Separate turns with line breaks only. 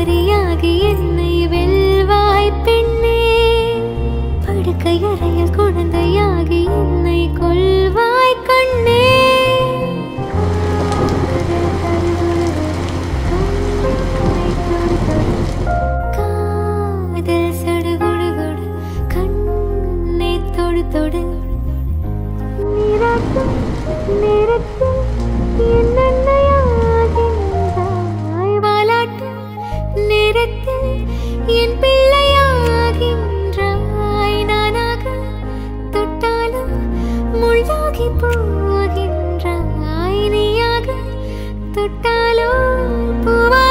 பரியாகி என்னை வெல்வாய் பெண்ணே படுக்கை அறையில் குழந்தையாகி என்னை கொள்வாய் கண்ணே காதல் சடுகுடுகுடு கண்ணை தொடு தொடு நீராட்டும் நேரத்தில் என்னென்னையாகின்றாய் வாலாட்டும் நேரத்தில் என் பிள்ளையாகின்றாய் நானாக தொட்டாலும் முள்ளாகி போகின்றாய் நீயாக தொட்டாலும் பூவா